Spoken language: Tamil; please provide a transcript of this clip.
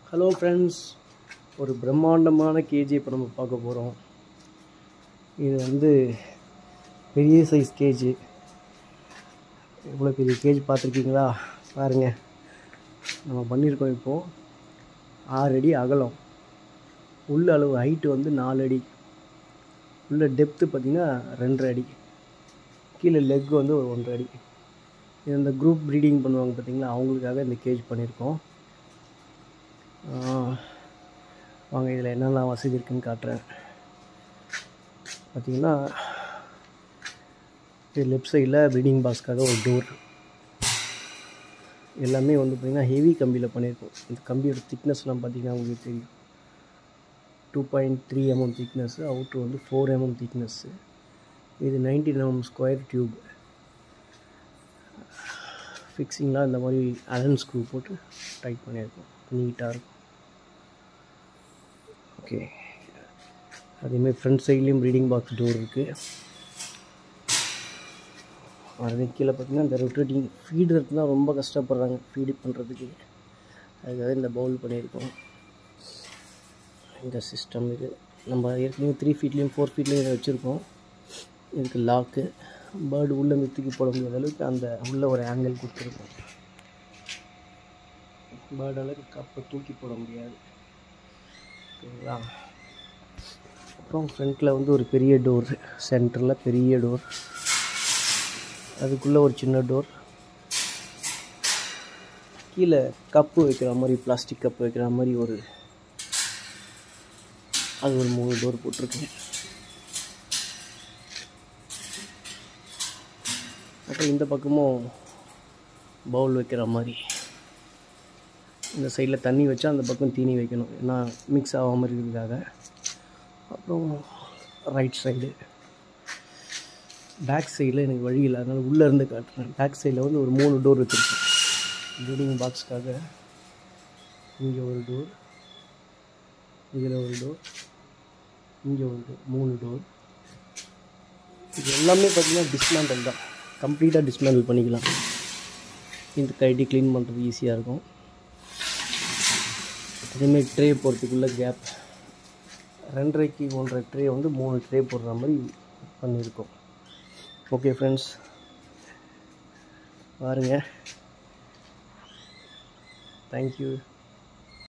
ஹலோ ஃப்ரெண்ட்ஸ் ஒரு பிரம்மாண்டமான கேஜி இப்போ நம்ம பார்க்க போகிறோம் இது வந்து பெரிய சைஸ் கேஜி எவ்வளோ பெரிய கேஜ் பார்த்துருக்கீங்களா பாருங்க நம்ம பண்ணியிருக்கோம் இப்போது ஆறு அடி அகலம் உள்ள அளவு ஹைட்டு வந்து நாலு அடி உள்ள டெப்த்து பார்த்திங்கன்னா ரெண்டரை அடி கீழே லெக் வந்து ஒரு ஒன்றரை அடி இது இந்த குரூப் ப்ரீடிங் பண்ணுவாங்க பார்த்தீங்களா அவங்களுக்காக இந்த கேஜ் பண்ணியிருக்கோம் ஆஹ் வாங்க இதில் என்னெல்லாம் வசதி இருக்குன்னு காட்டுறேன் பார்த்தீங்கன்னா இது லெஃப்ட் சைடில் ப்ரீடிங் பாக்ஸ்க்காக ஒரு டோர் எல்லாமே வந்து பார்த்திங்கன்னா ஹெவி கம்பியில் பண்ணியிருக்கோம் இந்த கம்பியோட திக்னஸ்லாம் பார்த்தீங்கன்னா உங்களுக்கு தெரியும் two point three mm thickness outer வந்து ஃபோர் எம்எம் திக்னஸ்ஸு இது நைன்டீன் எம்எம் ஸ்கொயர் டியூப் ஃபிக்ஸிங்லாம் இந்த மாதிரி அலன் ஸ்க்ரூ போட்டு டைட் பண்ணியிருக்கோம் நீட்டாக இருக்கும் ஓகே அதேமாதிரி ஃப்ரண்ட் சைட்லேயும் ப்ரீடிங் பாக்ஸ் டோர் இருக்குது அது கீழே பார்த்தீங்கன்னா இந்த ரொட்டேட்டிங் ஃபீடருக்கு தான் ரொம்ப கஷ்டப்படுறாங்க ஃபீடு பண்ணுறதுக்கு அதுக்காக இந்த பவுல் பண்ணியிருக்கோம் இந்த சிஸ்டம் இது நம்ம ஏற்கனவே த்ரீ ஃபீட்லேயும் ஃபோர் ஃபீட்லேயும் இதை வச்சுருக்கோம் இதுக்கு லாக்கு பேர்டு உள்ளே இருந்து தூக்கி போட முடியாத அளவுக்கு அந்த உள்ளே ஒரு ஆங்கிள் கொடுத்துருக்கோம் பேர்டு அளவுக்கு கப்பை தூக்கி போட முடியாது ஓகேங்களா அப்புறம் ஃப்ரண்ட்டில் வந்து ஒரு பெரிய டோர் சென்டரில் பெரிய டோர் அதுக்குள்ளே ஒரு சின்ன டோர் கீழே கப்பு வைக்கிற மாதிரி பிளாஸ்டிக் கப்பு வைக்கிற மாதிரி ஒரு அது ஒரு மூணு டோர் போட்டிருக்கேன் அப்புறம் இந்த பக்கமும் பவுல் வைக்கிற மாதிரி இந்த சைடில் தண்ணி வச்சா அந்த பக்கம் தீனி வைக்கணும் ஏன்னா மிக்ஸ் ஆகாமல் இருக்கிறதுக்காக அப்புறம் ரைட் சைடு பேக் சைடில் எனக்கு வழி இல்லை அதனால் உள்ளே இருந்து காட்டுறேன் பேக் சைடில் வந்து ஒரு மூணு டோர் வச்சுருக்கேன் ப்ரீடிங் பாக்ஸ்க்காக இங்கே ஒரு டோர் இதில் ஒரு டோர் இங்கே ஒரு டோர் மூணு டோர் இது எல்லாமே பார்த்திங்கன்னா டிஸ்மேண்டல் தான் கம்ப்ளீட்டாக டிஸ்மேண்டில் பண்ணிக்கலாம் இந்த கைட்டி க்ளீன் பண்ணுறது ஈஸியாக இருக்கும் அதேமாதிரி ட்ரே போகிறதுக்குள்ள கேப் ரெண்டரைக்கு ஒன்றரை ட்ரே வந்து மூணு ட்ரே போடுற மாதிரி பண்ணியிருக்கோம் ஓகே ஃப்ரெண்ட்ஸ் பாருங்கள் தேங்க்யூ